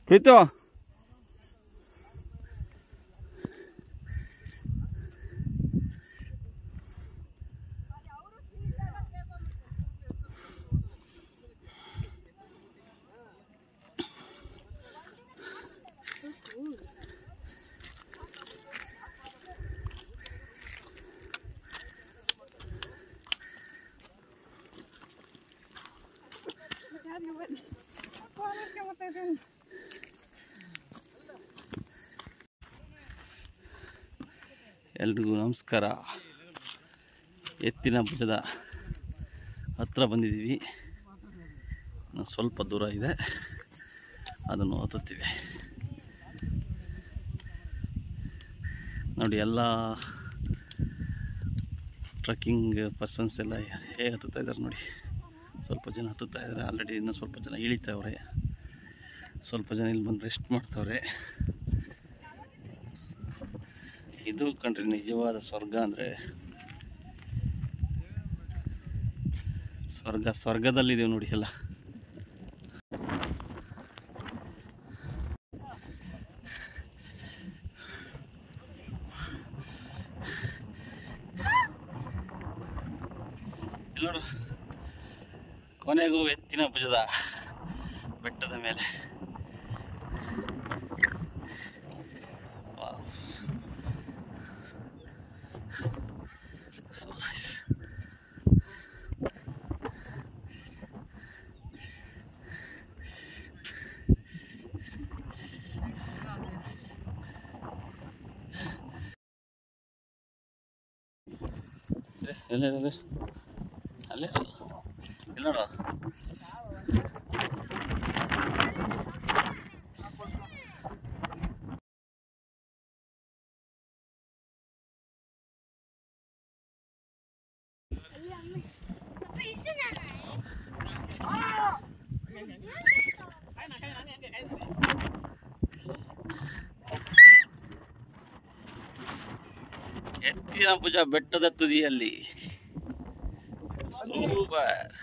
ಪ್ರೀತು ಎಲ್ರಿಗೂ ನಮಸ್ಕಾರ ಎತ್ತಿನ ಭುಜದ ಹತ್ರ ಬಂದಿದ್ದೀವಿ ಇನ್ನು ಸ್ವಲ್ಪ ದೂರ ಇದೆ ಅದನ್ನು ಹತ್ತುತ್ತೀವಿ ನೋಡಿ ಎಲ್ಲ ಟ್ರಕ್ಕಿಂಗ್ ಪರ್ಸನ್ಸ್ ಎಲ್ಲ ಹೇಗೆ ಹತ್ತುತ್ತಾ ಇದ್ದಾರೆ ನೋಡಿ ಸ್ವಲ್ಪ ಜನ ಹತ್ತುತ್ತಾ ಇದ್ದಾರೆ ಆಲ್ರೆಡಿ ಇನ್ನೂ ಸ್ವಲ್ಪ ಜನ ಇಳಿತಾವ್ರೆ ಸ್ವಲ್ಪ ಜನ ಇಲ್ಲಿ ಬಂದು ರೆಸ್ಟ್ ಮಾಡ್ತಾವ್ರೆ ಇದು ಕಣ್ರಿ ನಿಜವಾದ ಸ್ವರ್ಗ ಅಂದರೆ ಸ್ವರ್ಗ ಸ್ವರ್ಗದಲ್ಲಿದ್ದೀವಿ ನೋಡಿ ಎಲ್ಲ ಇಲ್ಲಿ ನೋಡು ಕೊನೆಗೂ ಎತ್ತಿನ ಭುಜದ ಬೆಟ್ಟದ ಮೇಲೆ Wow. So nice. ಎಲ್ಲೇ ಅಲ್ಲೇ ಅಲ್ಲೇ ಇಲ್ಲ ನೋಡು ಎತ್ತಿನ ಭುಜ ಬೆಟ್ಟದ ತುದಿಯಲ್ಲಿ ಸೂಪರ್